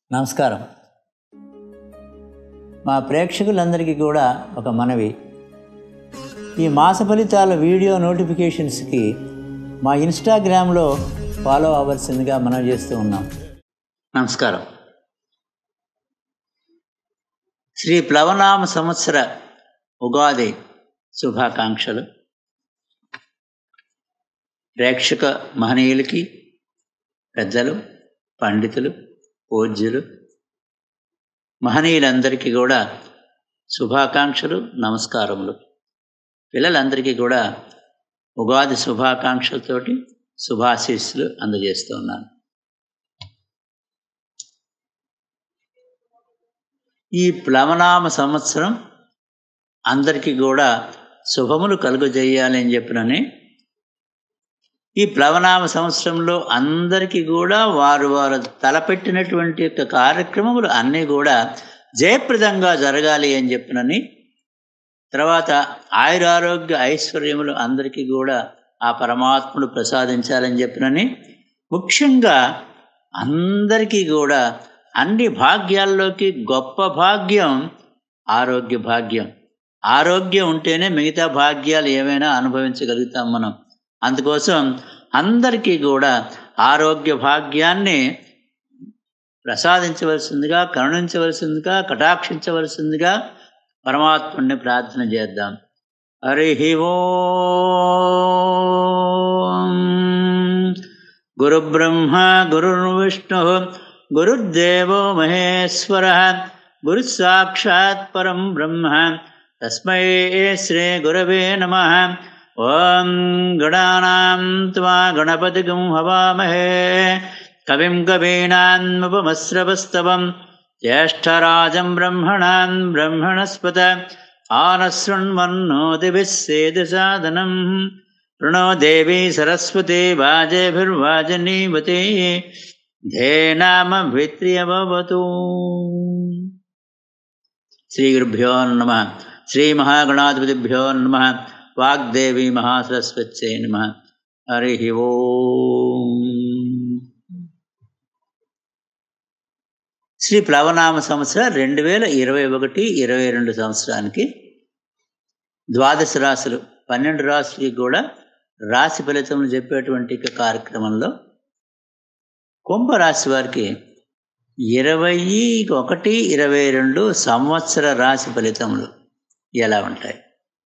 నమస్కారం మా ప్రేక్షకులందరికీ కూడా ఒక మనవి ఈ మాస ఫలితాల వీడియో నోటిఫికేషన్స్కి మా ఇన్స్టాగ్రామ్లో ఫాలో అవ్వాల్సిందిగా మనం చేస్తూ ఉన్నాం నమస్కారం శ్రీ ప్లవనామ సంవత్సర ఉగాది శుభాకాంక్షలు ప్రేక్షక మహనీయులకి పెద్దలు పండితులు పూజ్యులు మహనీయులందరికీ కూడా శుభాకాంక్షలు నమస్కారములు పిల్లలందరికీ కూడా ఉగాది శుభాకాంక్షలతోటి శుభాశీస్సులు అందజేస్తూ ఉన్నాను ఈ ప్లవనామ సంవత్సరం అందరికీ కూడా శుభములు కలుగజేయాలి అని చెప్పినని ఈ ప్లవనామ సంవత్సరంలో అందరికీ కూడా వారు వారు తలపెట్టినటువంటి యొక్క కార్యక్రమములు అన్నీ కూడా జయప్రదంగా జరగాలి అని చెప్పినని తర్వాత ఆయురారోగ్య ఐశ్వర్యములు అందరికీ కూడా ఆ పరమాత్ముడు ప్రసాదించాలని చెప్పినని ముఖ్యంగా అందరికీ కూడా అన్ని భాగ్యాల్లోకి గొప్ప భాగ్యం ఆరోగ్య భాగ్యం ఆరోగ్యం ఉంటేనే మిగతా భాగ్యాలు ఏమైనా అనుభవించగలుగుతాం మనం అందుకోసం అందరికీ కూడా ఆరోగ్య భాగ్యాన్ని ప్రసాదించవలసిందిగా కరుణించవలసిందిగా కటాక్షించవలసిందిగా పరమాత్ముడిని ప్రార్థన చేద్దాం హరి ఓం గురుబ్రహ్మ గురుర్విష్ణు గురుర్దేవో మహేశ్వర గురు సాక్షాత్ పరం బ్రహ్మ తస్మై శ్రీ గురవే నమ ఓం గణానాం త్వా గణపతిగం హవామహే కవిం కవీనాన్ముపమస్రవస్తవం జ్యేష్ఠరాజం బ్రహ్మణాన్ బ్రహ్మణస్పత ఆనశృण्वन्नोतिभिः सेदसादनं प्रणो देवी सरस्वती वाजेभिर्वाजनीवती धेनामभित्र्यभवतु श्रीगुरुभ्यो नमः श्रीमहागणाधिपतिभ्यो नमः వాగ్దేవి మహాసరస్వత్యై నమ హరి ఓం శ్రీ ప్లవనామ సంవత్సరం రెండు వేల ఇరవై ఒకటి ఇరవై రెండు సంవత్సరానికి ద్వాదశ రాశులు పన్నెండు రాశులకి కూడా రాశి ఫలితములు చెప్పేటువంటి కార్యక్రమంలో కుంభరాశి వారికి ఇరవై ఒకటి ఇరవై రెండు సంవత్సర రాశి ఫలితములు ఎలా ఉంటాయి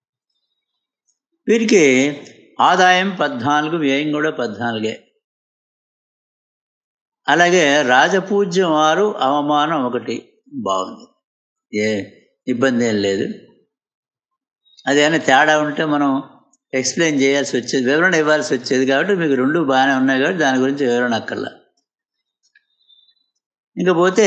వీరికి ఆదాయం పద్నాలుగు వ్యయం కూడా పద్నాలుగే అలాగే రాజపూజ్యం ఆరు అవమానం ఒకటి బాగుంది ఏ ఇబ్బంది ఏం లేదు అదేమైనా తేడా ఉంటే మనం ఎక్స్ప్లెయిన్ చేయాల్సి వచ్చేది వివరణ ఇవ్వాల్సి వచ్చేది కాబట్టి మీకు రెండు బాగానే ఉన్నాయి కాబట్టి దాని గురించి వివరణ అక్కర్లా ఇంకపోతే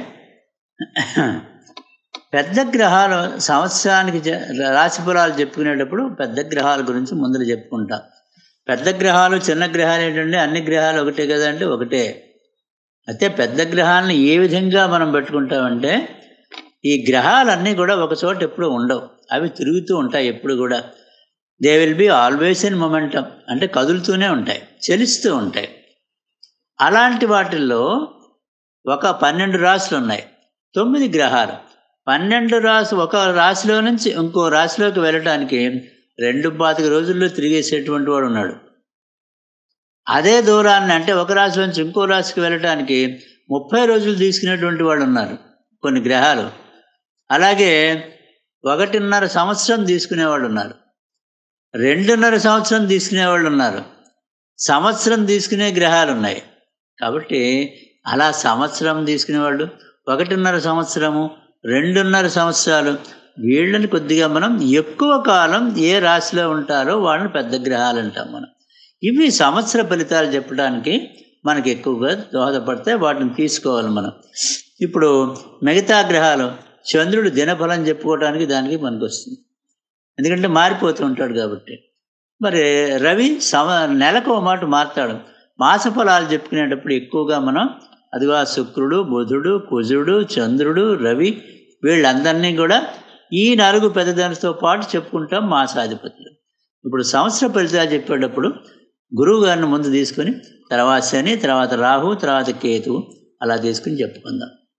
పెద్ద గ్రహాలు సంవత్సరానికి రాశి ఫలాలు చెప్పుకునేటప్పుడు పెద్ద గ్రహాల గురించి ముందర చెప్పుకుంటాం పెద్ద గ్రహాలు చిన్న గ్రహాలు ఏంటంటే అన్ని గ్రహాలు ఒకటే కదంటే ఒకటే అయితే పెద్ద గ్రహాలను ఏ విధంగా మనం పెట్టుకుంటామంటే ఈ గ్రహాలన్నీ కూడా ఒక చోట ఎప్పుడు ఉండవు అవి తిరుగుతూ ఉంటాయి ఎప్పుడు కూడా they will be always in momentum అంటే కదులుతూనే ఉంటాయి చెలిస్తూ ఉంటాయి అలాంటి వాటిల్లో ఒక పన్నెండు రాశులు ఉన్నాయి తొమ్మిది గ్రహాలు పన్నెండు రాశి ఒక రాశిలో నుంచి ఇంకో రాశిలోకి వెళ్ళటానికి రెండు పాతిక రోజుల్లో తిరిగేసేటువంటి వాడు ఉన్నాడు అదే దూరాన్ని అంటే ఒక రాశి నుంచి ఇంకో రాశికి వెళ్ళటానికి ముప్పై రోజులు తీసుకునేటువంటి వాళ్ళు ఉన్నారు కొన్ని గ్రహాలు అలాగే ఒకటిన్నర సంవత్సరం తీసుకునేవాళ్ళు ఉన్నారు రెండున్నర సంవత్సరం తీసుకునేవాళ్ళు ఉన్నారు సంవత్సరం తీసుకునే గ్రహాలు ఉన్నాయి కాబట్టి అలా సంవత్సరం తీసుకునేవాళ్ళు ఒకటిన్నర సంవత్సరము రెండున్నర సంవత్సరాలు వీళ్ళని కొద్దిగా మనం ఎక్కువ కాలం ఏ రాశిలో ఉంటారో వాళ్ళని పెద్ద గ్రహాలు అంటాం మనం ఇవి సంవత్సర ఫలితాలు చెప్పడానికి మనకి ఎక్కువగా దోహదపడతాయి వాటిని తీసుకోవాలి మనం ఇప్పుడు మిగతా గ్రహాలు చంద్రుడు దినఫలం చెప్పుకోవడానికి దానికి మనకు వస్తుంది ఎందుకంటే మారిపోతూ ఉంటాడు కాబట్టి మరి రవి సమ నెలకు ఒక మాట మారుతాడు మాస ఫలాలు చెప్పుకునేటప్పుడు ఎక్కువగా మనం అదిగా శుక్రుడు బుధుడు కుజుడు చంద్రుడు రవి వీళ్ళందరినీ కూడా ఈ నాలుగు పెద్దదానితో పాటు చెప్పుకుంటాం మాసాధిపతులు ఇప్పుడు సంవత్సర ఫలితాలు చెప్పేటప్పుడు గురువు గారిని ముందు తీసుకొని తర్వాత శని తర్వాత రాహు తర్వాత కేతు అలా తీసుకుని చెప్పుకుందాం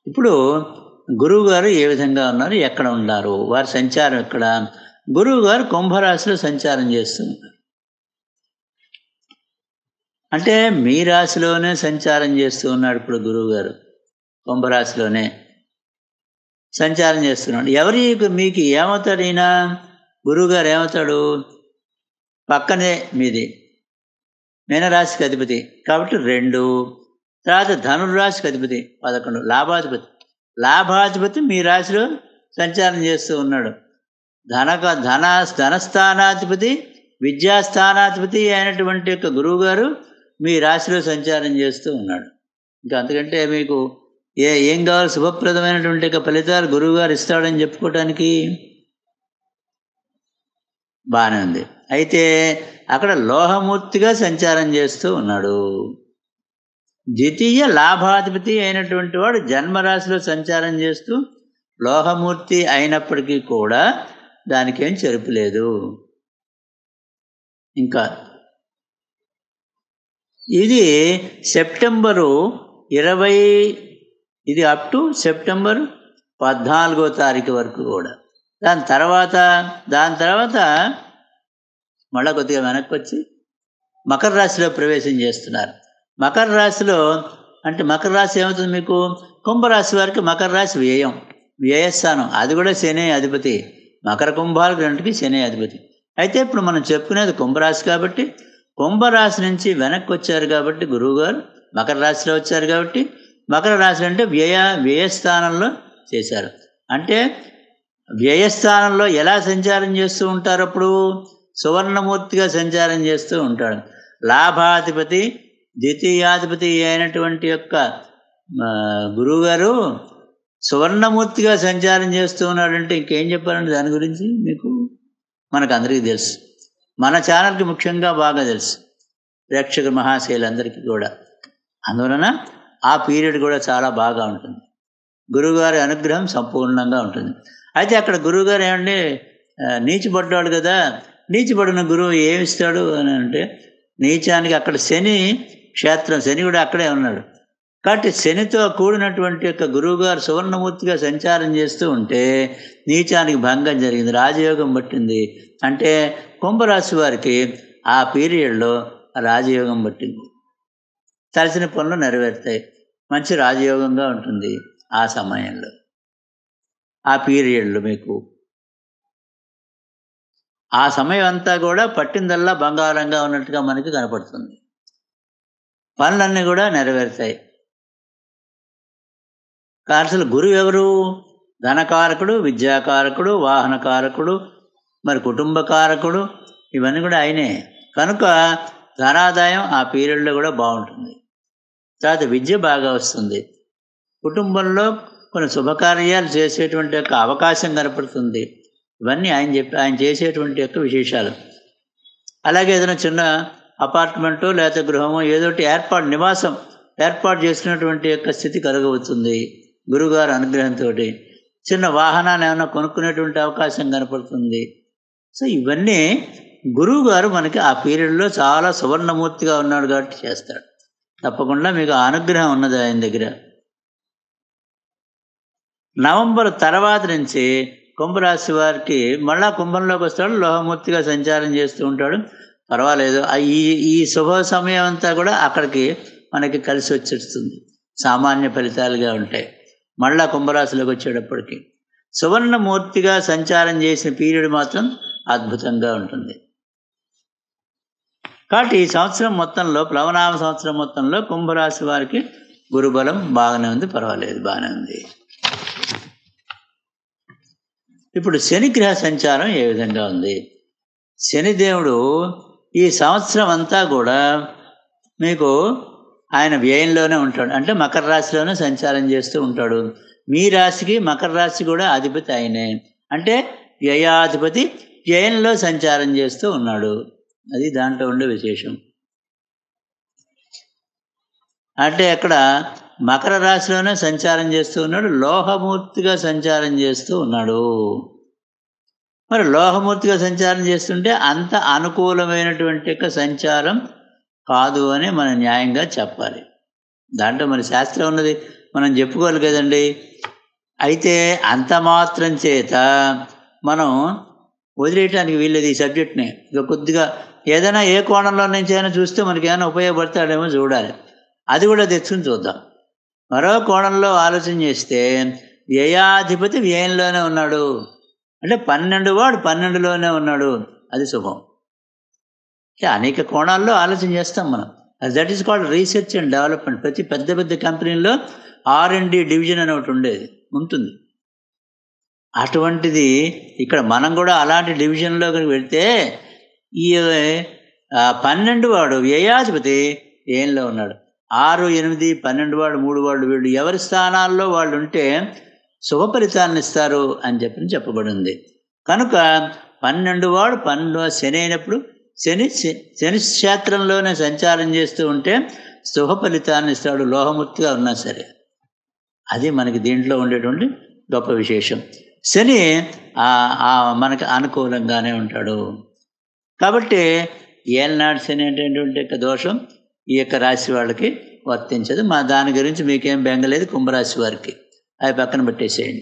ఇప్పుడు గురువు గారు ఏ విధంగా ఉన్నారు ఎక్కడ ఉన్నారు వారి సంచారం ఎక్కడ గురువు గారు కుంభరాశిలో సంచారం చేస్తున్నారు అంటే మీ రాశిలోనే సంచారం చేస్తూ ఉన్నాడు ఇప్పుడు గురువు గారు కుంభరాశిలోనే సంచారం చేస్తున్నాడు ఎవరి మీకు ఏమవుతాడు ఈయన గురువు గారు ఏమవుతాడు పక్కనే మీది మీనరాశికి అధిపతి కాబట్టి రెండు తర్వాత ధనుర్రాశికి అధిపతి పదకొండు లాభాధిపతి లాభాధిపతి మీ రాశిలో సంచారం చేస్తూ ఉన్నాడు ధనక ధన ధనస్థానాధిపతి విద్యాస్థానాధిపతి అయినటువంటి యొక్క గురువు గారు మీ రాశిలో సంచారం చేస్తూ ఉన్నాడు ఇంకా అంతకంటే మీకు ఏ ఏం కావాలి శుభప్రదమైనటువంటి యొక్క ఫలితాలు గురువు గారు ఇస్తాడని చెప్పుకోవటానికి బాగానే ఉంది అయితే అక్కడ లోహమూర్తిగా సంచారం చేస్తూ ఉన్నాడు ద్వితీయ లాభాధిపతి అయినటువంటి వాడు జన్మరాశిలో సంచారం చేస్తూ లోహమూర్తి అయినప్పటికీ కూడా దానికేం చెరుపు లేదు ఇంకా ఇది సెప్టెంబరు ఇరవై ఇది అప్ టు సెప్టెంబర్ పద్నాలుగో తారీఖు వరకు కూడా దాని తర్వాత దాని తర్వాత మళ్ళా కొద్దిగా వెనక్కి వచ్చి మకర రాశిలో ప్రవేశం చేస్తున్నారు మకర రాశిలో అంటే మకర రాశి ఏమవుతుంది మీకు కుంభరాశి వారికి మకర రాశి వ్యయం వ్యయస్థానం అది కూడా శని అధిపతి మకర కుంభాలకు రెండుకి శని అధిపతి అయితే ఇప్పుడు మనం చెప్పుకునేది కుంభరాశి కాబట్టి కుంభరాశి నుంచి వెనక్కి వచ్చారు కాబట్టి గురువుగారు మకర రాశిలో వచ్చారు కాబట్టి మకర రాశి అంటే వ్యయ వ్యయస్థానంలో చేశారు అంటే వ్యయస్థానంలో ఎలా సంచారం చేస్తూ ఉంటారు అప్పుడు సువర్ణమూర్తిగా సంచారం చేస్తూ ఉంటాడు లాభాధిపతి ద్వితీయాధిపతి అయినటువంటి యొక్క గురువుగారు సువర్ణమూర్తిగా సంచారం చేస్తూ ఉన్నాడంటే ఇంకేం చెప్పారండి దాని గురించి మీకు మనకు అందరికీ తెలుసు మన ఛానల్కి ముఖ్యంగా బాగా తెలుసు ప్రేక్షక మహాశైలందరికీ కూడా అందువలన ఆ పీరియడ్ కూడా చాలా బాగా ఉంటుంది గురువుగారి అనుగ్రహం సంపూర్ణంగా ఉంటుంది అయితే అక్కడ గురువుగారు ఏమండి నీచిపడ్డాడు కదా నీచిపడిన గురువు ఏమిస్తాడు అని అంటే నీచానికి అక్కడ శని క్షేత్రం శని కూడా అక్కడే ఉన్నాడు కాబట్టి శనితో కూడినటువంటి యొక్క గురువుగారు సువర్ణమూర్తిగా సంచారం చేస్తూ ఉంటే నీచానికి భంగం జరిగింది రాజయోగం పట్టింది అంటే కుంభరాశి వారికి ఆ పీరియడ్లో రాజయోగం పట్టింది తలసిన పనులు నెరవేరుతాయి మంచి రాజయోగంగా ఉంటుంది ఆ సమయంలో ఆ పీరియడ్లో మీకు ఆ సమయం అంతా కూడా పట్టిందల్లా బంగారంగా ఉన్నట్టుగా మనకి కనపడుతుంది పనులన్నీ కూడా నెరవేరుతాయి అసలు గురువు ఎవరు ధనకారకుడు విద్యాకారకుడు వాహనకారకుడు మరి కుటుంబకారకుడు ఇవన్నీ కూడా ఆయనే కనుక ధనాదాయం ఆ పీరియడ్లో కూడా బాగుంటుంది తర్వాత విద్య బాగా వస్తుంది కుటుంబంలో కొన్ని శుభకార్యాలు చేసేటువంటి యొక్క అవకాశం కనపడుతుంది ఇవన్నీ ఆయన చెప్పి ఆయన చేసేటువంటి యొక్క విశేషాలు అలాగే ఏదైనా చిన్న అపార్ట్మెంటో లేకపోతే గృహమో ఏదో ఏర్పాటు నివాసం ఏర్పాటు చేసుకున్నటువంటి యొక్క స్థితి కలగవుతుంది గురుగారు అనుగ్రహంతో చిన్న వాహనాన్ని ఏమైనా కొనుక్కునేటువంటి అవకాశం కనపడుతుంది సో ఇవన్నీ గురువు గారు మనకి ఆ పీరియడ్లో చాలా సువర్ణమూర్తిగా ఉన్నాడు కాబట్టి చేస్తాడు తప్పకుండా మీకు అనుగ్రహం ఉన్నది ఆయన దగ్గర నవంబర్ తర్వాత నుంచి కుంభరాశి వారికి మళ్ళా కుంభంలోకి వస్తాడు లోహమూర్తిగా సంచారం చేస్తూ ఉంటాడు పర్వాలేదు ఈ ఈ శుభ సమయం అంతా కూడా అక్కడికి మనకి కలిసి వచ్చేస్తుంది సామాన్య ఫలితాలుగా ఉంటాయి మళ్ళా కుంభరాశిలోకి వచ్చేటప్పటికి సువర్ణమూర్తిగా సంచారం చేసిన పీరియడ్ మాత్రం అద్భుతంగా ఉంటుంది కాబట్టి ఈ సంవత్సరం మొత్తంలో ప్లవనామ సంవత్సరం మొత్తంలో కుంభరాశి వారికి గురుబలం బాగానే ఉంది పర్వాలేదు బాగానే ఉంది ఇప్పుడు శనిగ్రహ సంచారం ఏ విధంగా ఉంది శనిదేవుడు ఈ సంవత్సరం అంతా కూడా మీకు ఆయన వ్యయంలోనే ఉంటాడు అంటే మకర రాశిలోనే సంచారం చేస్తూ ఉంటాడు మీ రాశికి మకర రాశి కూడా అధిపతి ఆయనే అంటే వ్యయాధిపతి వ్యయంలో సంచారం చేస్తూ ఉన్నాడు అది దాంట్లో ఉండే విశేషం అంటే అక్కడ మకర రాశిలోనే సంచారం చేస్తూ ఉన్నాడు లోహమూర్తిగా సంచారం చేస్తూ ఉన్నాడు మరి లోహమూర్తిగా సంచారం చేస్తుంటే అంత అనుకూలమైనటువంటి యొక్క సంచారం కాదు అని మనం న్యాయంగా చెప్పాలి దాంట్లో మరి శాస్త్రం ఉన్నది మనం చెప్పుకోవాలి కదండి అయితే అంత మాత్రం చేత మనం వదిలేయటానికి వీళ్ళది ఈ సబ్జెక్ట్ని ఇక కొద్దిగా ఏదైనా ఏ కోణంలో నుంచి అయినా చూస్తే మనకి ఏమైనా ఉపయోగపడతాడేమో చూడాలి అది కూడా తెచ్చుకుని చూద్దాం మరో కోణంలో ఆలోచన చేస్తే వ్యయాధిపతి వ్యయంలోనే ఉన్నాడు అంటే పన్నెండు వాడు పన్నెండులోనే ఉన్నాడు అది శుభం ఇట్లా అనేక కోణాల్లో ఆలోచన చేస్తాం మనం that is called research and development ప్రతి పెద్ద పెద్ద కంపెనీల్లో ఆర్ అండ్ డి డివిజన్ అని ఒకటి ఉండేది ఉంటుంది అటువంటిది ఇక్కడ మనం కూడా అలాంటి డివిజన్లోకి వెళ్తే ఈ ఆ, పన్నెండు వాడు వ్యయాధిపతి ఏంలో ఉన్నాడు ఆరు ఎనిమిది పన్నెండు వాడు మూడు వాడు వీళ్ళు ఎవరి స్థానాల్లో వాళ్ళు ఉంటే శుభ ఫలితాలను ఇస్తారు అని చెప్పి చెప్పబడింది కనుక పన్నెండు వాడు పన్నెండు శని అయినప్పుడు శని శని క్షేత్రంలోనే సంచారం చేస్తూ ఉంటే శుభ ఫలితాన్ని ఇస్తాడు లోహమూర్తిగా ఉన్నా సరే అది మనకి దీంట్లో ఉండేటువంటి గొప్ప విశేషం శని ఆ- ఆ మనకి అనుకూలంగానే ఉంటాడు కాబట్టి ఏలనాడు శని అనేటువంటి యొక్క దోషం ఈ యొక్క రాశి వాళ్ళకి వర్తించదు మా దాని గురించి మీకేం బెంగలేదు కుంభరాశి వారికి అవి పక్కన పెట్టేసేయండి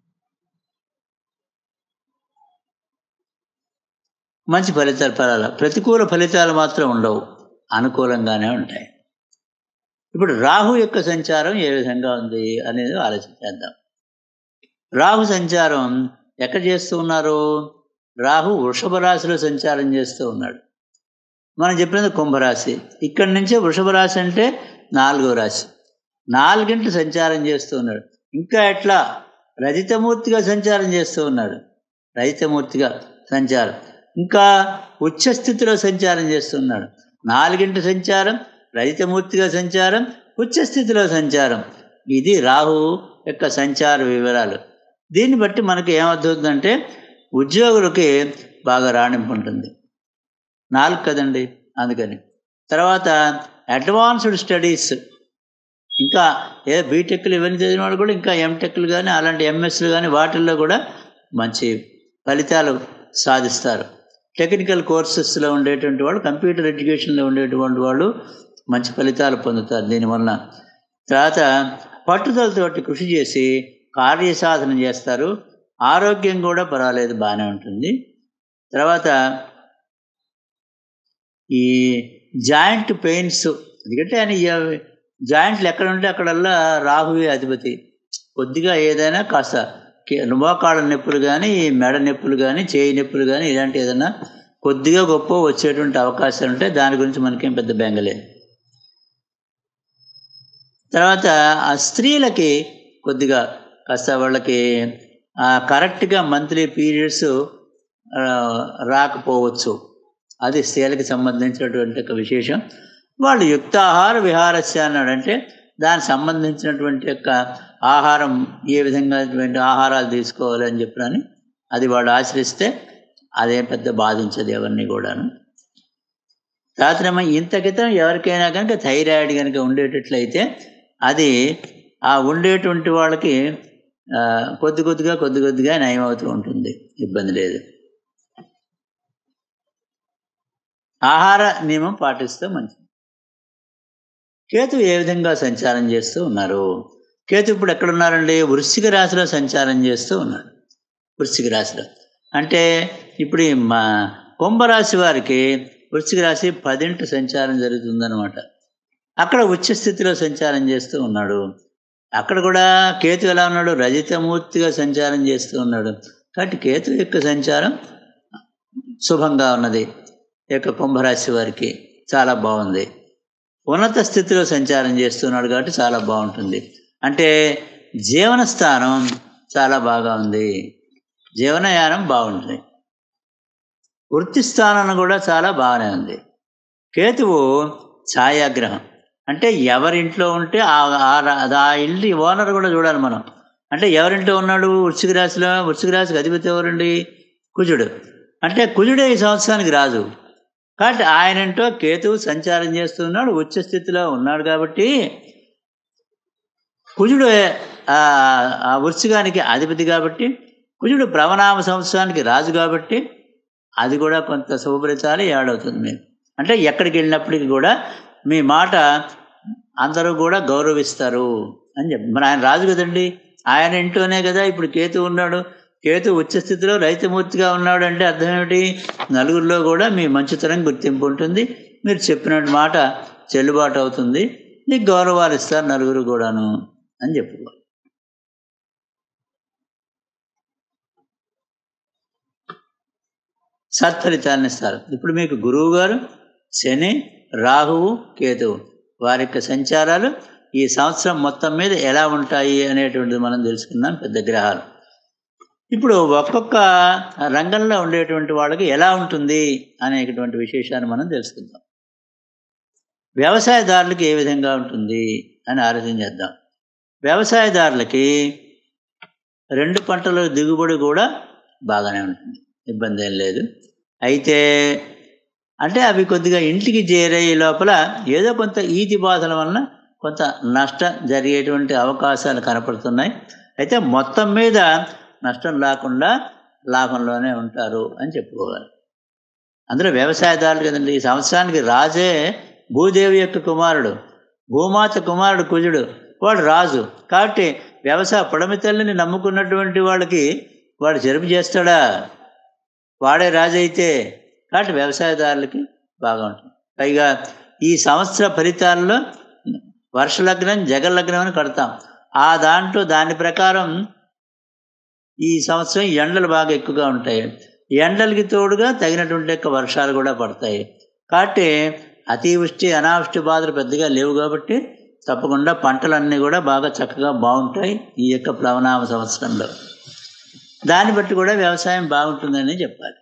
మంచి ఫలితాలు ఫలాలు ప్రతికూల ఫలితాలు మాత్రం ఉండవు అనుకూలంగానే ఉంటాయి ఇప్పుడు రాహు యొక్క సంచారం ఏ విధంగా ఉంది అనేది ఆలోచించేద్దాం రాహు సంచారం ఎక్కడ చేస్తూ ఉన్నారు రాహు వృషభ రాశిలో సంచారం చేస్తూ ఉన్నాడు మనం చెప్పినది కుంభరాశి ఇక్కడి నుంచే వృషభ రాశి అంటే నాలుగో రాశి నాలుగింటి సంచారం చేస్తూ ఉన్నాడు ఇంకా ఎట్లా రజితమూర్తిగా సంచారం చేస్తూ ఉన్నాడు రజితమూర్తిగా సంచారం ఇంకా ఉచ్చస్థితిలో సంచారం చేస్తున్నాడు నాలుగింటి సంచారం రజితమూర్తిగా సంచారం ఉచ్చస్థితిలో సంచారం ఇది రాహు యొక్క సంచార వివరాలు దీన్ని బట్టి మనకి ఏమవుతుందంటే ఉద్యోగులకి బాగా రాణింపు ఉంటుంది నాలుగు కదండి అందుకని తర్వాత అడ్వాన్స్డ్ స్టడీస్ ఇంకా ఏ బీటెక్లు ఇవన్నీ చదివిన వాళ్ళు కూడా ఇంకా ఎంటెక్లు కానీ అలాంటి ఎంఎస్లు కానీ వాటిల్లో కూడా మంచి ఫలితాలు సాధిస్తారు టెక్నికల్ కోర్సెస్లో ఉండేటువంటి వాళ్ళు కంప్యూటర్ ఎడ్యుకేషన్లో ఉండేటువంటి వాళ్ళు మంచి ఫలితాలు పొందుతారు దీనివల్ల తర్వాత పట్టుదలతోటి కృషి చేసి కార్యసాధన చేస్తారు ఆరోగ్యం కూడా పర్వాలేదు బాగానే ఉంటుంది తర్వాత ఈ జాయింట్ పెయిన్స్ ఎందుకంటే ఆయన ఈ జాయింట్లు ఎక్కడ ఉంటే అక్కడల్లా రాహువే అధిపతి కొద్దిగా ఏదైనా కాస్త కి- మోకాళ్ళ నొప్పులు కానీ మెడ నొప్పులు కానీ చేయి నొప్పులు కానీ ఇలాంటి ఏదైనా కొద్దిగా గొప్ప వచ్చేటువంటి అవకాశాలు ఉంటాయి దాని గురించి మనకేం పెద్ద బెంగలేదు తర్వాత ఆ స్త్రీలకి కొద్దిగా కాస్త వాళ్ళకి ఆ, కరెక్ట్గా మంత్లీ పీరియడ్స్ ఆ, రాకపోవచ్చు అది స్త్రీలకు సంబంధించినటువంటి ఒక విశేషం వాళ్ళు యుక్తాహార విహారస్య అన్నాడంటే దానికి సంబంధించినటువంటి యొక్క ఆహారం ఏ విధంగా ఆహారాలు తీసుకోవాలి అని చెప్పినని అది వాళ్ళు ఆచరిస్తే అదేం పెద్ద బాధించదు ఎవరిని కూడాను రాత్రేమో ఇంత క్రితం ఎవరికైనా కనుక థైరాయిడ్ కనుక ఉండేటట్లయితే అది ఆ ఉండేటువంటి వాళ్ళకి ఆ, కొద్ది కొద్దిగా కొద్ది కొద్దిగా నయం అవుతూ ఉంటుంది ఇబ్బంది లేదు ఆహార నియమం పాటిస్తే మంచిది కేతు ఏ విధంగా సంచారం చేస్తూ ఉన్నారు కేతు ఇప్పుడు ఎక్కడ ఉన్నారండి వృశ్చిక రాశిలో సంచారం చేస్తూ ఉన్నాడు వృశ్చిక రాశిలో అంటే ఇప్పుడు ఈ మా కుంభరాశి వారికి వృశ్చిక రాశి పదింటి సంచారం జరుగుతుందన్నమాట అక్కడ ఉచ్చ స్థితిలో సంచారం చేస్తూ ఉన్నాడు అక్కడ కూడా కేతు ఎలా ఉన్నాడు రజితమూర్తిగా సంచారం చేస్తూ ఉన్నాడు కాబట్టి కేతు యొక్క సంచారం శుభంగా ఉన్నది ఈ యొక్క కుంభరాశి వారికి చాలా బాగుంది ఉన్నత స్థితిలో సంచారం చేస్తున్నాడు కాబట్టి చాలా బాగుంటుంది అంటే జీవన స్థానం చాలా బాగా ఉంది జీవనయానం బాగుంటుంది వృత్తి స్థానం కూడా చాలా బాగానే ఉంది కేతువు ఛాయాగ్రహం అంటే ఎవరింట్లో ఉంటే ఆ ఆ రా- ఆ ఇంటి ఓనర్ కూడా చూడాలి మనం అంటే ఎవరింట్లో ఉన్నాడు వృశ్చిక రాశిలో వృశ్చిక రాశికి అధిపతి ఎవరండి కుజుడు అంటే కుజుడే ఈ సంవత్సరానికి రాజు కాబట్టి ఆయనంటో కేతువు సంచారం చేస్తున్నాడు ఉచ్చ స్థితిలో ఉన్నాడు కాబట్టి కుజుడు ఆ ఆ వృశ్చికానికి అధిపతి కాబట్టి కుజుడు ప్లవనామ సంవత్సరానికి రాజు కాబట్టి అది కూడా కొంత శుభఫలితాలు ఏడవుతుంది మీకు అంటే ఎక్కడికి వెళ్ళినప్పటికీ కూడా మీ మాట అందరూ కూడా గౌరవిస్తారు అని చెప్పి మరి ఆయన రాజు కదండి ఆయన ఇంట్లోనే కదా ఇప్పుడు కేతు ఉన్నాడు కేతు ఉచ్చ స్థితిలో రైతమూర్తిగా ఉన్నాడు అంటే అర్థం ఏమిటి నలుగురిలో కూడా మీ మంచితనం గుర్తింపు ఉంటుంది మీరు చెప్పినట్టు మాట చెల్లుబాటు అవుతుంది నీకు గౌరవాలు ఇస్తారు నలుగురు కూడాను అని చెప్పుకోవాలి సత్ఫలితాలను ఇస్తారు ఇప్పుడు మీకు గురువు గారు శని రాహువు కేతువు వారి యొక్క సంచారాలు ఈ సంవత్సరం మొత్తం మీద ఎలా ఉంటాయి అనేటువంటిది మనం తెలుసుకున్నాం పెద్ద గ్రహాలు ఇప్పుడు ఒక్కొక్క రంగంలో ఉండేటువంటి వాళ్ళకి ఎలా ఉంటుంది అనేటువంటి విశేషాన్ని మనం తెలుసుకుందాం వ్యవసాయదారులకి ఏ విధంగా ఉంటుంది అని ఆలోచన చేద్దాం వ్యవసాయదారులకి రెండు పంటల దిగుబడి కూడా బాగానే ఉంటుంది ఇబ్బంది ఏం లేదు అయితే అంటే అవి కొద్దిగా ఇంటికి చేరే లోపల ఏదో కొంత ఈతి బాధల వలన కొంత నష్టం జరిగేటువంటి అవకాశాలు కనపడుతున్నాయి అయితే మొత్తం మీద నష్టం లేకుండా లాభంలోనే ఉంటారు అని చెప్పుకోవాలి అందులో వ్యవసాయదారులు కదండి ఈ సంవత్సరానికి రాజే భూదేవి యొక్క కుమారుడు భూమాత కుమారుడు కుజుడు వాడు రాజు కాబట్టి వ్యవసాయ పొడమి తల్లిని నమ్ముకున్నటువంటి వాళ్ళకి వాడు చెరుపు చేస్తాడా వాడే రాజు అయితే కాబట్టి వ్యవసాయదారులకి బాగా ఉంటుంది పైగా ఈ సంవత్సర ఫలితాల్లో వర్షలగ్నం జగలగ్నం అని కడతాం ఆ దాంట్లో దాని ప్రకారం ఈ సంవత్సరం ఎండలు బాగా ఎక్కువగా ఉంటాయి ఎండలకి తోడుగా తగినటువంటి యొక్క వర్షాలు కూడా పడతాయి కాబట్టి అతివృష్టి అనావృష్టి బాధలు పెద్దగా లేవు కాబట్టి తప్పకుండా పంటలన్నీ కూడా బాగా చక్కగా బాగుంటాయి ఈ యొక్క ప్లవనామ సంవత్సరంలో దాన్ని బట్టి కూడా వ్యవసాయం బాగుంటుందని చెప్పాలి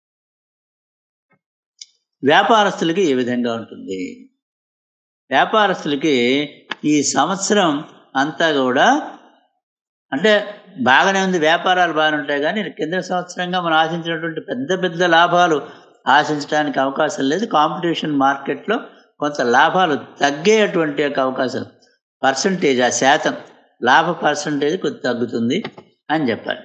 వ్యాపారస్తులకి ఏ విధంగా ఉంటుంది వ్యాపారస్తులకి ఈ సంవత్సరం అంతా కూడా అంటే బాగానే ఉంది వ్యాపారాలు బాగానే ఉంటాయి కానీ కింద సంవత్సరంగా మనం ఆశించినటువంటి పెద్ద పెద్ద లాభాలు ఆశించడానికి అవకాశం లేదు కాంపిటీషన్ మార్కెట్లో కొంత లాభాలు తగ్గేటువంటి యొక్క అవకాశం పర్సంటేజ్ ఆ శాతం లాభ పర్సంటేజ్ కొద్ది తగ్గుతుంది అని చెప్పాలి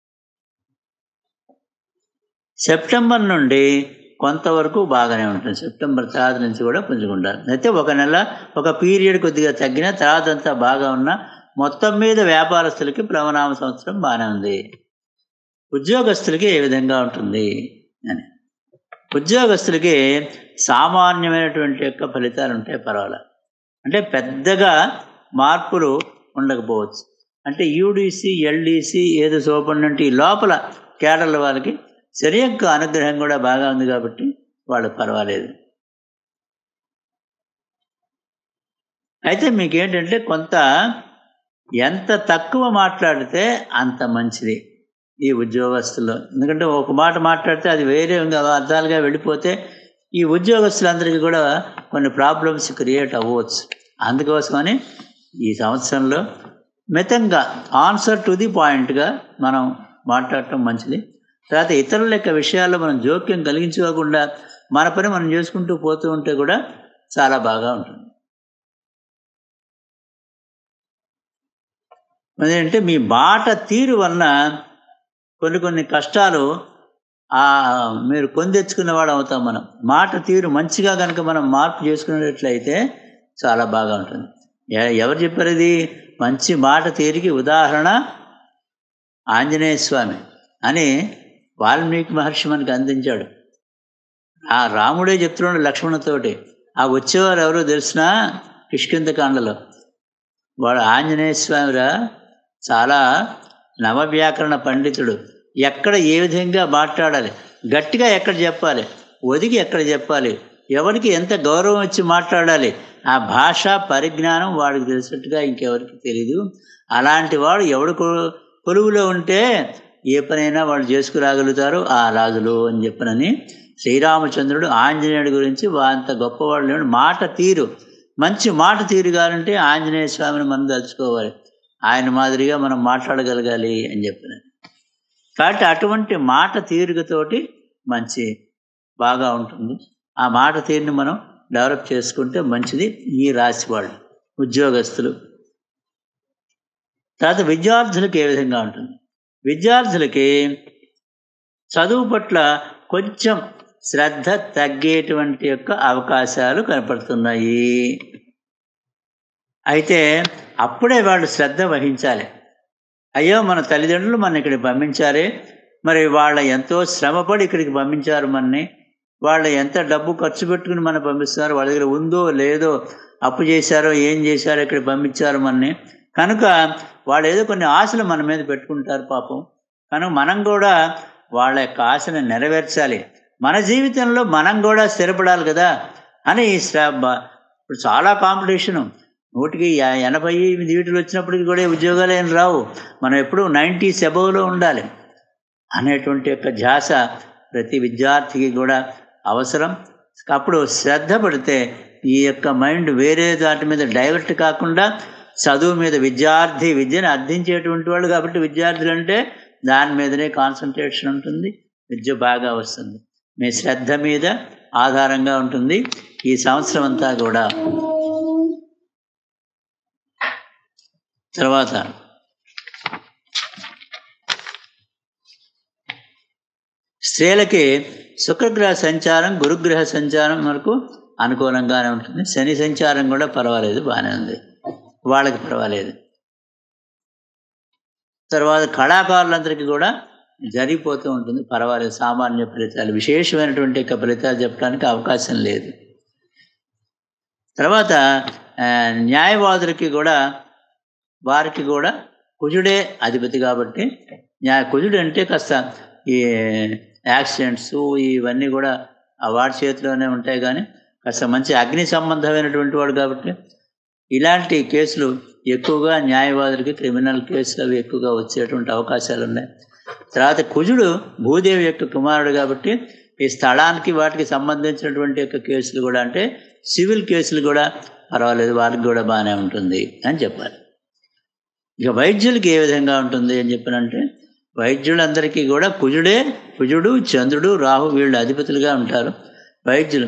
సెప్టెంబర్ నుండి కొంతవరకు బాగానే ఉంటుంది సెప్టెంబర్ తర్వాత నుంచి కూడా కొంచెం ఉండాలి అయితే ఒక నెల ఒక పీరియడ్ కొద్దిగా తగ్గిన తర్వాత అంతా బాగా ఉన్న మొత్తం మీద వ్యాపారస్తులకి ప్లవనామ సంవత్సరం బాగానే ఉంది ఉద్యోగస్తులకి ఏ విధంగా ఉంటుంది అని ఉద్యోగస్తులకి సామాన్యమైనటువంటి యొక్క ఫలితాలు ఉంటాయి పర్వాలేదు అంటే పెద్దగా మార్పులు ఉండకపోవచ్చు అంటే యూడిసి ఎల్డిసి ఏదో సూపరింటెండెంట్ ఈ లోపల కేడర్ల వాళ్ళకి శని యొక్క అనుగ్రహం కూడా బాగా ఉంది కాబట్టి వాళ్ళు పర్వాలేదు అయితే మీకేంటంటే కొంత ఎంత తక్కువ మాట్లాడితే అంత మంచిది ఈ ఉద్యోగస్తులు ఎందుకంటే ఒక మాట మాట్లాడితే అది వేరే అర్థాలుగా వెళ్ళిపోతే ఈ ఉద్యోగస్తులందరికీ కూడా కొన్ని ప్రాబ్లమ్స్ క్రియేట్ అవ్వచ్చు అందుకోసమని ఈ సంవత్సరంలో మితంగా ఆన్సర్ టు ది పాయింట్గా మనం మాట్లాడటం మంచిది తర్వాత ఇతరుల యొక్క విషయాల్లో మనం జోక్యం కలిగించుకోకుండా మన పని మనం చేసుకుంటూ పోతూ ఉంటే కూడా చాలా బాగా ఉంటుంది అదేంటే మీ మాట తీరు వలన కొన్ని కొన్ని కష్టాలు మీరు పొందెచ్చుకునేవాడు అవుతాం మనం మాట తీరు మంచిగా కనుక మనం మార్పు చేసుకునేటట్లయితే చాలా బాగా ఉంటుంది ఎవరు చెప్పారు ఇది మంచి మాట తీరికి ఉదాహరణ ఆంజనేయ స్వామి అని వాల్మీకి మహర్షి మనకి అందించాడు ఆ రాముడే చెప్తున్నాడు లక్ష్మణతోటి ఆ వచ్చేవారు ఎవరో తెలిసినా కిష్కిందకాండలో వాడు ఆంజనేయ స్వామిరా చాలా నవవ్యాకరణ పండితుడు ఎక్కడ ఏ విధంగా మాట్లాడాలి గట్టిగా ఎక్కడ చెప్పాలి ఒదిగి ఎక్కడ చెప్పాలి ఎవరికి ఎంత గౌరవం ఇచ్చి మాట్లాడాలి ఆ భాష పరిజ్ఞానం వాడికి తెలిసినట్టుగా ఇంకెవరికి తెలియదు అలాంటి వాడు ఎవడు కొలువులో ఉంటే ఏ పనైనా వాళ్ళు చేసుకురాగలుగుతారు ఆ రాజులు అని చెప్పనని శ్రీరామచంద్రుడు ఆంజనేయుడి గురించి అంత గొప్పవాళ్ళు మాట తీరు మంచి మాట తీరు కావాలంటే ఆంజనేయ స్వామిని మనం తలుచుకోవాలి ఆయన మాదిరిగా మనం మాట్లాడగలగాలి అని చెప్పిన కాబట్టి అటువంటి మాట తీరుగతోటి మంచి బాగా ఉంటుంది ఆ మాట తీరుని మనం డెవలప్ చేసుకుంటే మంచిది ఈ రాశి వాళ్ళు ఉద్యోగస్తులు తర్వాత విద్యార్థులకు ఏ విధంగా ఉంటుంది విద్యార్థులకి చదువు పట్ల కొంచెం శ్రద్ధ తగ్గేటువంటి యొక్క అవకాశాలు కనపడుతున్నాయి అయితే అప్పుడే వాళ్ళు శ్రద్ధ వహించాలి అయ్యో మన తల్లిదండ్రులు మన ఇక్కడికి పంపించారే మరి వాళ్ళ ఎంతో శ్రమపడి ఇక్కడికి పంపించారు మనని వాళ్ళు ఎంత డబ్బు ఖర్చు పెట్టుకుని మనం పంపిస్తున్నారు వాళ్ళ దగ్గర ఉందో లేదో అప్పు చేశారో ఏం చేశారో ఇక్కడ పంపించారు మనని కనుక వాళ్ళు ఏదో కొన్ని ఆశలు మన మీద పెట్టుకుంటారు పాపం కనుక మనం కూడా వాళ్ళ యొక్క ఆశను నెరవేర్చాలి మన జీవితంలో మనం కూడా స్థిరపడాలి కదా అని శ్ర- బ- ఇప్పుడు చాలా కాంపిటీషను నూటికి ఎ- ఎనభై వీటిలు వచ్చినప్పటికి కూడా ఉద్యోగాలు ఏం రావు మనం ఎప్పుడూ నైంటీస్ అబవ్లో ఉండాలి అనేటువంటి యొక్క ధ్యాస ప్రతి విద్యార్థికి కూడా అవసరం అప్పుడు శ్రద్ధ పడితే ఈ యొక్క మైండ్ వేరే దాటి మీద డైవర్ట్ కాకుండా చదువు మీద విద్యార్థి విద్యను అర్థించేటువంటి వాళ్ళు కాబట్టి విద్యార్థులు అంటే దాని మీదనే కాన్సన్ట్రేషన్ ఉంటుంది విద్య బాగా వస్తుంది మీ శ్రద్ధ మీద ఆధారంగా ఉంటుంది ఈ సంవత్సరం అంతా కూడా తర్వాత స్త్రీలకి శుక్రగ్రహ సంచారం గురుగ్రహ సంచారం వరకు అనుకూలంగానే ఉంటుంది శని సంచారం కూడా పర్వాలేదు బాగానే ఉంది వాళ్ళకి పర్వాలేదు తర్వాత కళాకారులందరికీ కూడా జరిగిపోతూ ఉంటుంది పర్వాలేదు సామాన్య ఫలితాలు విశేషమైనటువంటి యొక్క ఫలితాలు చెప్పడానికి అవకాశం లేదు తర్వాత ఆ, న్యాయవాదులకి కూడా వారికి కూడా కుజుడే అధిపతి కాబట్టి న్యాయ కుజుడు అంటే కాస్త ఈ యాక్సిడెంట్స్ ఇవన్నీ కూడా ఆ వాడి చేతిలోనే ఉంటాయి కానీ కాస్త మంచి అగ్ని సంబంధమైనటువంటి వాడు కాబట్టి ఇలాంటి కేసులు ఎక్కువగా న్యాయవాదులకి క్రిమినల్ కేసులు అవి ఎక్కువగా వచ్చేటువంటి అవకాశాలు ఉన్నాయి తర్వాత కుజుడు భూదేవి యొక్క కుమారుడు కాబట్టి ఈ స్థలానికి వాటికి సంబంధించినటువంటి యొక్క కేసులు కూడా అంటే సివిల్ కేసులు కూడా పర్వాలేదు వారికి కూడా బాగానే ఉంటుంది అని చెప్పాలి ఇక వైద్యులకి ఏ విధంగా ఉంటుంది అని చెప్పినంటే వైద్యులందరికీ కూడా కుజుడే కుజుడు చంద్రుడు రాహు వీళ్ళు అధిపతులుగా ఉంటారు వైద్యులు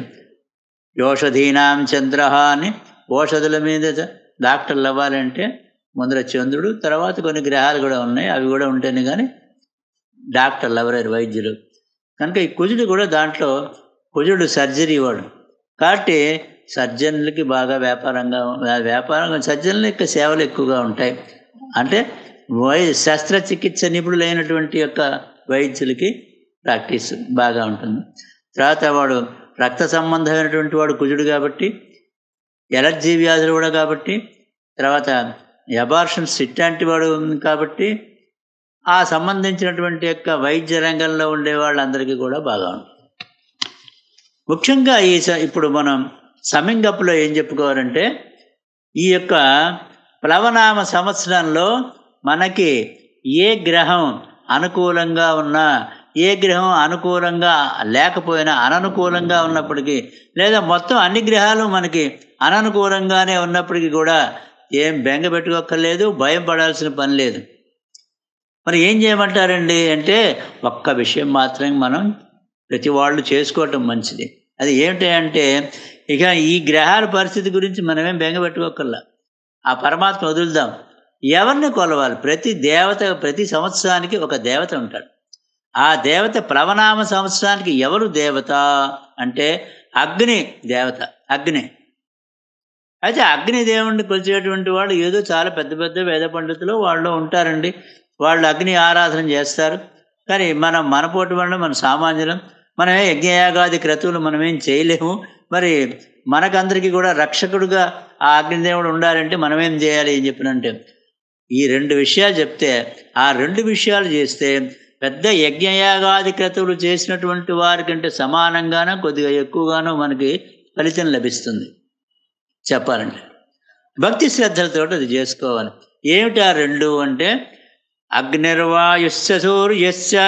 యోషధీనాం చంద్ర అని ఓషధుల మీద డాక్టర్లు అవ్వాలంటే ముందర చంద్రుడు తర్వాత కొన్ని గ్రహాలు కూడా ఉన్నాయి అవి కూడా ఉంటేనే కానీ డాక్టర్లు ఎవరారు వైద్యులు కనుక ఈ కుజుడు కూడా దాంట్లో కుజుడు సర్జరీ వాడు కాబట్టి సర్జన్లకి బాగా వ్యాపారంగా వ్యాపారంగా సర్జన్ల యొక్క సేవలు ఎక్కువగా ఉంటాయి అంటే వై శస్త్రచికిత్స నిపుణులైనటువంటి యొక్క వైద్యులకి ప్రాక్టీస్ బాగా ఉంటుంది తర్వాత వాడు రక్త సంబంధమైనటువంటి వాడు కుజుడు కాబట్టి ఎలర్జీ వ్యాధులు కూడా కాబట్టి తర్వాత ఎబార్షన్స్ ఇట్లాంటి వాడు ఉంది కాబట్టి ఆ సంబంధించినటువంటి యొక్క వైద్య రంగంలో ఉండే వాళ్ళందరికీ కూడా బాగా ఉంటుంది ముఖ్యంగా ఈ స- ఇప్పుడు మనం సమింగప్లో ఏం చెప్పుకోవాలంటే ఈ యొక్క ప్లవనామ సంవత్సరంలో మనకి ఏ గ్రహం అనుకూలంగా ఉన్నా ఏ గ్రహం అనుకూలంగా లేకపోయినా అననుకూలంగా ఉన్నప్పటికీ లేదా మొత్తం అన్ని గ్రహాలు మనకి అననుకూలంగానే ఉన్నప్పటికీ కూడా ఏం బెంగ పెట్టుకోక్కర్లేదు భయం పడాల్సిన పని లేదు మరి ఏం చేయమంటారండి అంటే ఒక్క విషయం మాత్రమే మనం ప్రతి వాళ్ళు చేసుకోవటం మంచిది అది ఏమిటి అంటే ఇక ఈ గ్రహాల పరిస్థితి గురించి మనమేం బెంగ పెట్టుకోకల్లా ఆ పరమాత్మ వదులుదాం ఎవరిని కొలవాలి ప్రతి దేవత ప్రతి సంవత్సరానికి ఒక దేవత ఉంటాడు ఆ దేవత ప్లవనామ సంవత్సరానికి ఎవరు దేవత అంటే అగ్ని దేవత అగ్ని అయితే అగ్ని దేవుణ్ణి కొలిచేటువంటి వాళ్ళు ఏదో చాలా పెద్ద పెద్ద వేద పండితులు వాళ్ళు ఉంటారండి వాళ్ళు అగ్ని ఆరాధన చేస్తారు కానీ మనం మనపోటి వాళ్ళు మన సామాన్యులం మనమే యజ్ఞయాగాది క్రతువులు మనమేం చేయలేము మరి మనకందరికీ కూడా రక్షకుడుగా ఆ అగ్నిదేవుడు ఉండాలంటే మనమేం చేయాలి అని చెప్పినంటే ఈ రెండు విషయాలు చెప్తే ఆ రెండు విషయాలు చేస్తే పెద్ద యజ్ఞయాగాది క్రతువులు చేసినటువంటి వారికంటే సమానంగానో కొద్దిగా ఎక్కువగానో మనకి ఫలితం లభిస్తుంది చెప్పాలంటే భక్తి శ్రద్ధలతో అది చేసుకోవాలి ఏమిటి ఆ రెండు అంటే అగ్నిర్వాయుస్య సూర్యస్య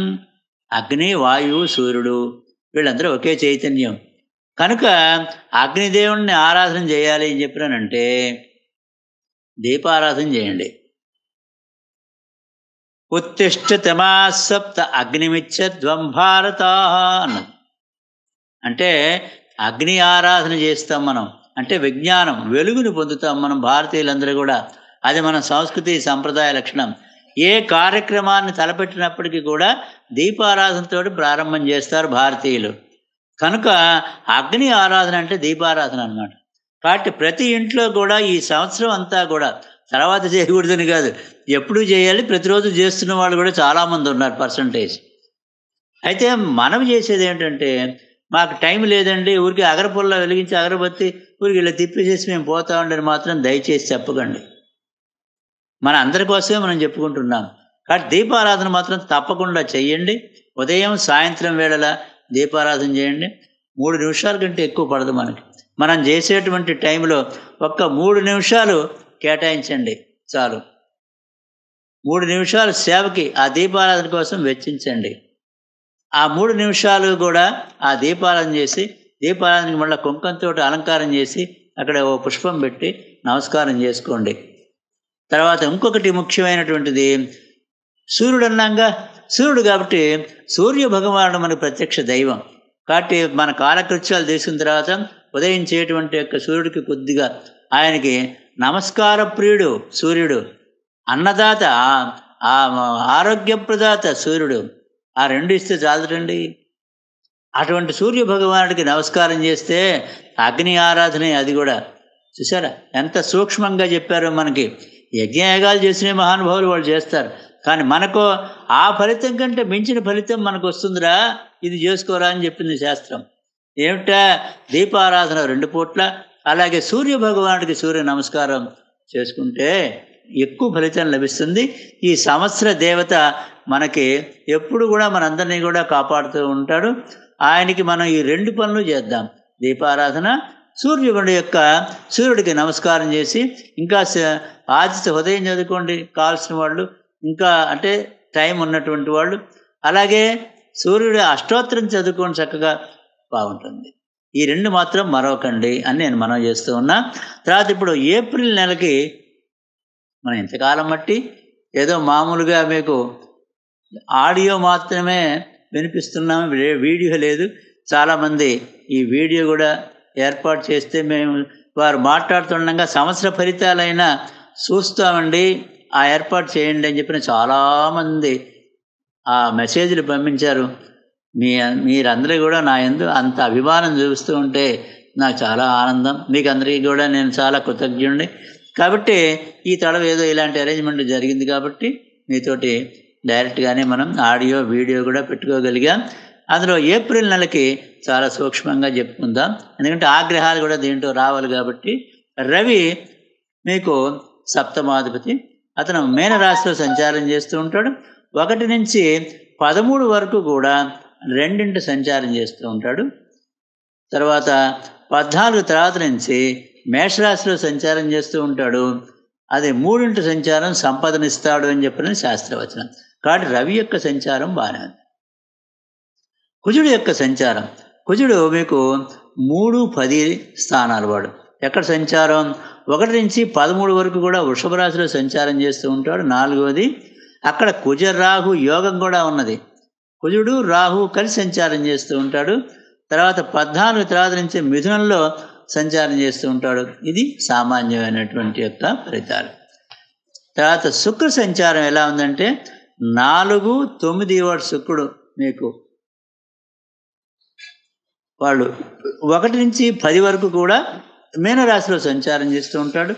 అగ్ని వాయువు సూర్యుడు వీళ్ళందరూ ఒకే చైతన్యం కనుక అగ్నిదేవుణ్ణి ఆరాధన చేయాలి అని చెప్పినానంటే దీపారాధన చేయండి ఉత్తిష్టతమా సప్త అగ్నిమిచ్చధ్వం భారత అన్నది అంటే అగ్ని ఆరాధన చేస్తాం మనం అంటే విజ్ఞానం వెలుగుని పొందుతాం మనం భారతీయులందరూ కూడా అది మన సంస్కృతి సంప్రదాయ లక్షణం ఏ కార్యక్రమాన్ని తలపెట్టినప్పటికీ కూడా దీపారాధనతో ప్రారంభం చేస్తారు భారతీయులు కనుక అగ్ని ఆరాధన అంటే దీపారాధన అన్నమాట కాబట్టి ప్రతి ఇంట్లో కూడా ఈ సంవత్సరం అంతా కూడా తర్వాత చేయకూడదని కాదు ఎప్పుడు చేయాలి ప్రతిరోజు చేస్తున్న వాళ్ళు కూడా చాలామంది ఉన్నారు పర్సంటేజ్ అయితే మనం చేసేది ఏంటంటే మాకు టైం లేదండి ఊరికి అగరపుల్ల వెలిగించి అగరబత్తి ఊరికి ఇలా తిప్పేసేసి మేము పోతా ఉండని మాత్రం దయచేసి చెప్పకండి మన అందరి కోసమే మనం చెప్పుకుంటున్నాం కాబట్టి దీపారాధన మాత్రం తప్పకుండా చెయ్యండి ఉదయం సాయంత్రం వేళల దీపారాధన చేయండి మూడు నిమిషాల కంటే ఎక్కువ పడదు మనకి మనం చేసేటువంటి టైంలో ఒక్క మూడు నిమిషాలు కేటాయించండి చాలు మూడు నిమిషాలు సేవకి ఆ దీపారాధన కోసం వెచ్చించండి ఆ మూడు నిమిషాలు కూడా ఆ దీపారాధన చేసి దీపారాధనకి మళ్ళీ కుంకంతో అలంకారం చేసి అక్కడ ఓ పుష్పం పెట్టి నమస్కారం చేసుకోండి తర్వాత ఇంకొకటి ముఖ్యమైనటువంటిది సూర్యుడు అన్నాగా సూర్యుడు కాబట్టి సూర్య భగవానుడు మన ప్రత్యక్ష దైవం కాబట్టి మన కాలకృత్యాలు తీసుకున్న తర్వాత ఉదయించేటువంటి యొక్క సూర్యుడికి కొద్దిగా ఆయనకి నమస్కార ప్రియుడు సూర్యుడు అన్నదాత ఆ ఆరోగ్యప్రదాత సూర్యుడు ఆ రెండు ఇస్తే చాలదండి అటువంటి సూర్య భగవానుడికి నమస్కారం చేస్తే అగ్ని ఆరాధనే అది కూడా చూసారా ఎంత సూక్ష్మంగా చెప్పారో మనకి యజ్ఞయాగాలు చేసిన మహానుభావులు వాళ్ళు చేస్తారు కానీ మనకు ఆ ఫలితం కంటే మించిన ఫలితం మనకు వస్తుందిరా ఇది చేసుకోరా అని చెప్పింది శాస్త్రం ఏమిటా దీపారాధన రెండు పూట్ల అలాగే సూర్య భగవానుడికి సూర్య నమస్కారం చేసుకుంటే ఎక్కువ ఫలితం లభిస్తుంది ఈ సంవత్సర దేవత మనకి ఎప్పుడు కూడా మనందరినీ కూడా కాపాడుతూ ఉంటాడు ఆయనకి మనం ఈ రెండు పనులు చేద్దాం దీపారాధన సూర్యుడి యొక్క సూర్యుడికి నమస్కారం చేసి ఇంకా ఆదిత్య ఉదయం చదువుకోండి కావాల్సిన వాళ్ళు ఇంకా అంటే టైం ఉన్నటువంటి వాళ్ళు అలాగే సూర్యుడి అష్టోత్తరం చదువుకోండి చక్కగా బాగుంటుంది ఈ రెండు మాత్రం మరొకండి అని నేను మనం చేస్తూ ఉన్నా తర్వాత ఇప్పుడు ఏప్రిల్ నెలకి మనం ఇంతకాలం బట్టి ఏదో మామూలుగా మీకు ఆడియో మాత్రమే వినిపిస్తున్నాం వీడియో లేదు చాలామంది ఈ వీడియో కూడా ఏర్పాటు చేస్తే మేము వారు మాట్లాడుతుండగా సంవత్సర ఫలితాలైనా చూస్తామండి ఆ ఏర్పాటు చేయండి అని చెప్పిన చాలామంది ఆ మెసేజ్లు పంపించారు మీ మీరందరూ కూడా నా ఎందు అంత అభిమానం చూపిస్తూ ఉంటే నాకు చాలా ఆనందం మీకు అందరికీ కూడా నేను చాలా కృతజ్ఞుడిని కాబట్టి ఈ తడవ ఏదో ఇలాంటి అరేంజ్మెంట్ జరిగింది కాబట్టి మీతోటి డైరెక్ట్గానే మనం ఆడియో వీడియో కూడా పెట్టుకోగలిగాం అందులో ఏప్రిల్ నెలకి చాలా సూక్ష్మంగా చెప్పుకుందాం ఎందుకంటే ఆగ్రహాలు కూడా దీంట్లో రావాలి కాబట్టి రవి మీకు సప్తమాధిపతి అతను మేనరాశిలో సంచారం చేస్తూ ఉంటాడు ఒకటి నుంచి పదమూడు వరకు కూడా రెండింటి సంచారం చేస్తూ ఉంటాడు తర్వాత పద్నాలుగు తర్వాత నుంచి మేషరాశిలో సంచారం చేస్తూ ఉంటాడు అది మూడింటి సంచారం సంపదనిస్తాడు అని చెప్పిన శాస్త్రవచనం కాబట్టి రవి యొక్క సంచారం బాగానే ఉంది కుజుడు యొక్క సంచారం కుజుడు మీకు మూడు పది స్థానాలు వాడు ఎక్కడ సంచారం ఒకటి నుంచి పదమూడు వరకు కూడా వృషభ రాశిలో సంచారం చేస్తూ ఉంటాడు నాలుగవది అక్కడ కుజ రాహు యోగం కూడా ఉన్నది కుజుడు రాహు కలిసి సంచారం చేస్తూ ఉంటాడు తర్వాత పద్నాలుగు తర్వాత నుంచి మిథునంలో సంచారం చేస్తూ ఉంటాడు ఇది సామాన్యమైనటువంటి యొక్క ఫలితాలు తర్వాత శుక్ర సంచారం ఎలా ఉందంటే నాలుగు తొమ్మిది వాడు శుక్రుడు మీకు వాళ్ళు ఒకటి నుంచి పది వరకు కూడా మీనరాశిలో సంచారం చేస్తూ ఉంటాడు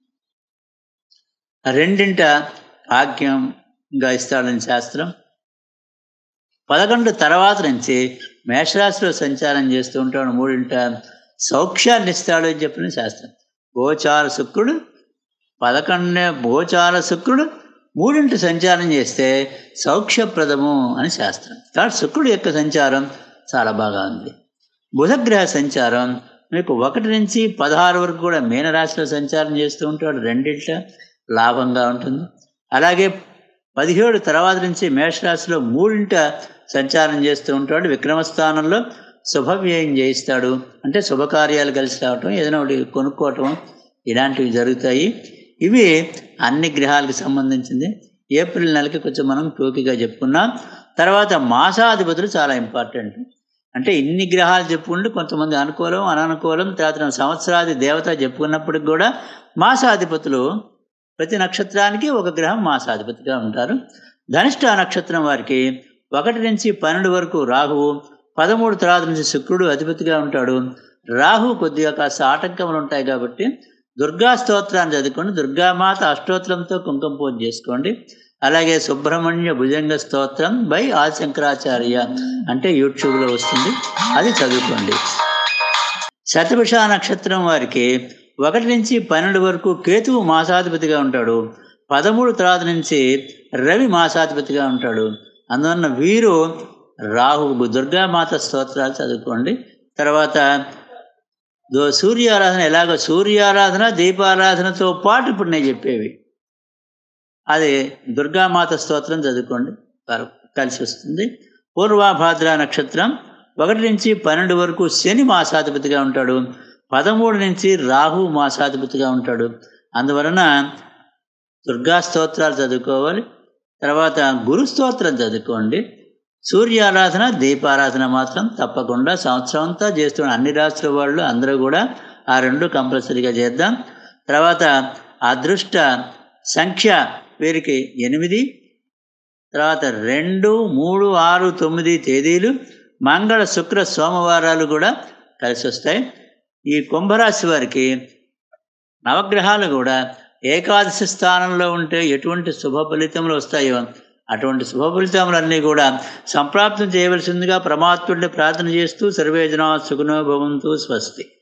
రెండింట భాగ్యంగా ఇస్తాడని శాస్త్రం పదకొండు తర్వాత నుంచి మేషరాశిలో సంచారం చేస్తూ ఉంటాడు మూడింట సౌఖ్యాన్ని ఇస్తాడు అని చెప్పిన శాస్త్రం గోచార శుక్రుడు పదకొండే గోచార శుక్రుడు మూడింటి సంచారం చేస్తే సౌఖ్యప్రదము అని శాస్త్రం కాబట్టి శుక్రుడు యొక్క సంచారం చాలా బాగా ఉంది బుధగ్రహ సంచారం మీకు ఒకటి నుంచి పదహారు వరకు కూడా మీనరాశిలో సంచారం చేస్తూ ఉంటాడు రెండింట లాభంగా ఉంటుంది అలాగే పదిహేడు తర్వాత నుంచి మేషరాశిలో మూడింట సంచారం చేస్తూ ఉంటాడు విక్రమస్థానంలో శుభవ్యయం చేయిస్తాడు అంటే శుభకార్యాలు కలిసి రావటం ఏదైనా ఒకటి కొనుక్కోవటం ఇలాంటివి జరుగుతాయి ఇవి అన్ని గ్రహాలకు సంబంధించింది ఏప్రిల్ నెలకి కొంచెం మనం టోకీగా చెప్పుకున్నాం తర్వాత మాసాధిపతులు చాలా ఇంపార్టెంట్ అంటే ఇన్ని గ్రహాలు చెప్పుకుంటే కొంతమంది అనుకూలం అననుకూలం తర్వాత సంవత్సరాది దేవత చెప్పుకున్నప్పటికి కూడా మాసాధిపతులు ప్రతి నక్షత్రానికి ఒక గ్రహం మాసాధిపతిగా ఉంటారు ధనిష్ట నక్షత్రం వారికి ఒకటి నుంచి పన్నెండు వరకు రాహువు పదమూడు తర్వాత నుంచి శుక్రుడు అధిపతిగా ఉంటాడు రాహు కొద్దిగా కాస్త ఆటంకములు ఉంటాయి కాబట్టి దుర్గా స్తోత్రాన్ని చదువుకోండి దుర్గామాత అష్టోత్తరంతో కుంకుమ పూజ చేసుకోండి అలాగే సుబ్రహ్మణ్య భుజంగ స్తోత్రం బై ఆశంకరాచార్య అంటే యూట్యూబ్లో వస్తుంది అది చదువుకోండి శతభిష నక్షత్రం వారికి ఒకటి నుంచి పన్నెండు వరకు కేతువు మాసాధిపతిగా ఉంటాడు పదమూడు తర్వాత నుంచి రవి మాసాధిపతిగా ఉంటాడు అందువలన వీరు రాహు దుర్గామాత స్తోత్రాలు చదువుకోండి తర్వాత దో సూర్యారాధన ఎలాగో సూర్యారాధన దీపారాధనతో పాటు ఇప్పుడు నేను చెప్పేవి అది దుర్గామాత స్తోత్రం చదువుకోండి కలిసి వస్తుంది పూర్వాభాద్ర నక్షత్రం ఒకటి నుంచి పన్నెండు వరకు శని మాసాధిపతిగా ఉంటాడు పదమూడు నుంచి రాహు మాసాధిపతిగా ఉంటాడు అందువలన దుర్గా స్తోత్రాలు చదువుకోవాలి తర్వాత గురు స్తోత్రం చదువుకోండి సూర్యారాధన దీపారాధన మాత్రం తప్పకుండా సంవత్సరం అంతా చేస్తున్న అన్ని రాష్ట్రాల వాళ్ళు అందరూ కూడా ఆ రెండు కంపల్సరీగా చేద్దాం తర్వాత అదృష్ట సంఖ్య వీరికి ఎనిమిది తర్వాత రెండు మూడు ఆరు తొమ్మిది తేదీలు మంగళ శుక్ర సోమవారాలు కూడా కలిసి వస్తాయి ఈ కుంభరాశి వారికి నవగ్రహాలు కూడా ఏకాదశి స్థానంలో ఉంటే ఎటువంటి శుభ ఫలితములు వస్తాయో అటువంటి శుభ ఫలితములన్నీ కూడా సంప్రాప్తం చేయవలసిందిగా ప్రమాత్ముడిని ప్రార్థన చేస్తూ సర్వేజన సుగుణో భవంతు స్వస్తి